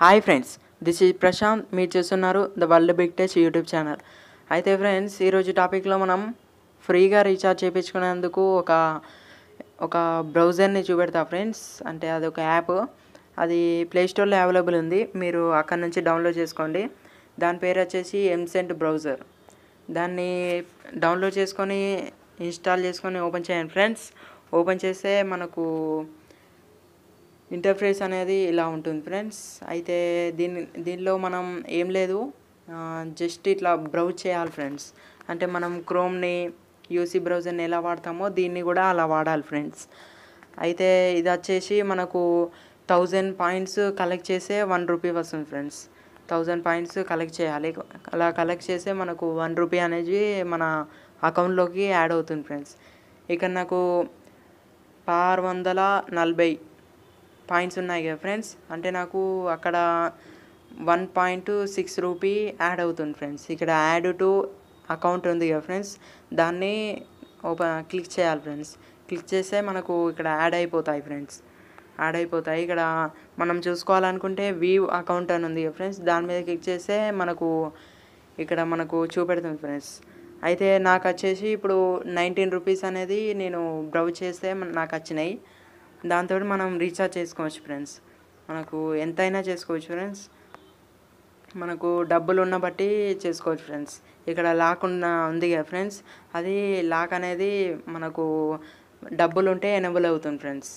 hi friends this is Prashanth మీరు చూస్తున్నారు the world big touch YouTube channel అయితే friends ఈరోజు టాపిక్లో మనం ఫ్రీగా రీఛార్జ్ చేయించుకునేందుకు ఒక ఒక బ్రౌజర్ని చూపెడతా ఫ్రెండ్స్ అంటే అది ఒక యాప్ అది ప్లేస్టోర్లో అవైలబుల్ ఉంది మీరు అక్కడ నుంచి డౌన్లోడ్ చేసుకోండి దాని పేరు వచ్చేసి ఎంసెంట్ బ్రౌజర్ దాన్ని డౌన్లోడ్ చేసుకొని ఇన్స్టాల్ చేసుకొని ఓపెన్ చేయండి ఫ్రెండ్స్ ఓపెన్ చేస్తే మనకు ఇంటర్ఫేస్ అనేది ఇలా ఉంటుంది ఫ్రెండ్స్ అయితే దీని దీనిలో మనం ఏం లేదు జస్ట్ ఇట్లా బ్రౌజ్ చేయాలి ఫ్రెండ్స్ అంటే మనం క్రోమ్ని యూసీ బ్రౌజర్ని ఎలా వాడతామో దీన్ని కూడా అలా వాడాలి ఫ్రెండ్స్ అయితే ఇది వచ్చేసి మనకు థౌజండ్ పాయింట్స్ కలెక్ట్ చేసే వన్ రూపీ వస్తుంది ఫ్రెండ్స్ థౌజండ్ పాయింట్స్ కలెక్ట్ చేయాలి అలా కలెక్ట్ చేస్తే మనకు వన్ రూపీ అనేది మన అకౌంట్లోకి యాడ్ అవుతుంది ఫ్రెండ్స్ ఇక్కడ నాకు ఆరు వందల నలభై పాయింట్స్ ఉన్నాయి కదా ఫ్రెండ్స్ అంటే నాకు అక్కడ one point six rupee add అవుతుంది ఫ్రెండ్స్ ఇక్కడ యాడ్ టు అకౌంట్ ఉంది కదా ఫ్రెండ్స్ దాన్ని ఓపెన్ క్లిక్ చేయాలి ఫ్రెండ్స్ క్లిక్ చేస్తే మనకు ఇక్కడ యాడ్ అయిపోతాయి ఫ్రెండ్స్ యాడ్ అయిపోతాయి ఇక్కడ మనం చూసుకోవాలనుకుంటే వ్యూ అకౌంట్ అని ఉంది కదా ఫ్రెండ్స్ దాని మీద క్లిక్ చేస్తే మనకు ఇక్కడ మనకు చూపెడుతుంది ఫ్రెండ్స్ అయితే నాకు వచ్చేసి ఇప్పుడు నైన్టీన్ రూపీస్ అనేది నేను బ్రౌజ్ చేస్తే నాకు వచ్చినాయి దాంతో మనం రీఛార్జ్ చేసుకోవచ్చు ఫ్రెండ్స్ మనకు ఎంతైనా చేసుకోవచ్చు ఫ్రెండ్స్ మనకు డబ్బులు ఉన్న బట్టి చేసుకోవచ్చు ఫ్రెండ్స్ ఇక్కడ లాక్ ఉన్న ఉంది కదా ఫ్రెండ్స్ అది లాక్ అనేది మనకు డబ్బులు ఉంటే ఎనబుల్ అవుతుంది ఫ్రెండ్స్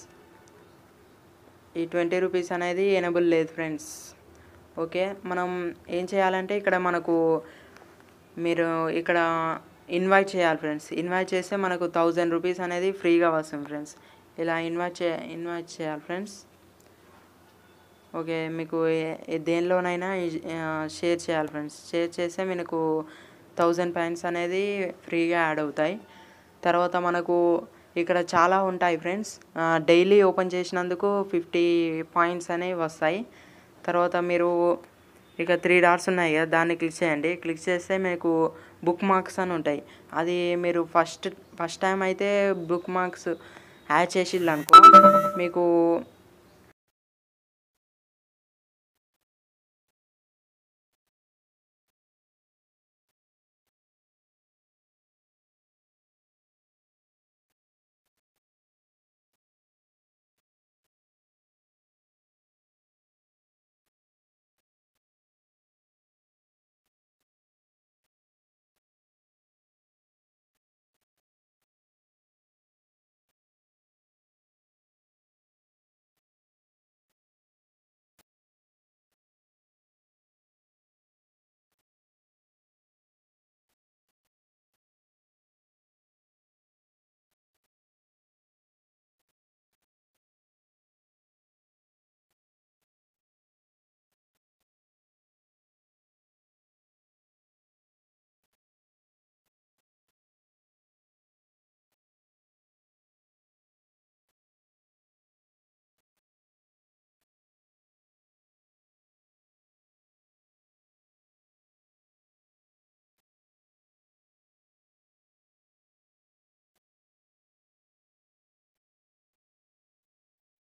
ఈ ట్వంటీ రూపీస్ అనేది ఎనబుల్ లేదు ఫ్రెండ్స్ ఓకే మనం ఏం చేయాలంటే ఇక్కడ మనకు మీరు ఇక్కడ ఇన్వైట్ చేయాలి ఫ్రెండ్స్ ఇన్వైట్ చేస్తే మనకు థౌజండ్ రూపీస్ అనేది ఫ్రీగా వస్తుంది ఫ్రెండ్స్ ఇలా ఇన్వైట్ చే ఇన్వైట్ చేయాలి ఫ్రెండ్స్ ఓకే మీకు దేనిలోనైనా షేర్ చేయాలి ఫ్రెండ్స్ షేర్ చేస్తే మీకు థౌజండ్ పాయింట్స్ అనేది ఫ్రీగా యాడ్ అవుతాయి తర్వాత మనకు ఇక్కడ చాలా ఉంటాయి ఫ్రెండ్స్ డైలీ ఓపెన్ చేసినందుకు ఫిఫ్టీ పాయింట్స్ అనేవి వస్తాయి తర్వాత మీరు ఇక త్రీ డాట్స్ ఉన్నాయి కదా దాన్ని క్లిక్ చేయండి క్లిక్ చేస్తే మీకు బుక్ మార్క్స్ అని ఉంటాయి అది మీరు ఫస్ట్ ఫస్ట్ టైం అయితే బుక్ మార్క్స్ యాడ్ చేసిళ్ళు అనుకో మీకు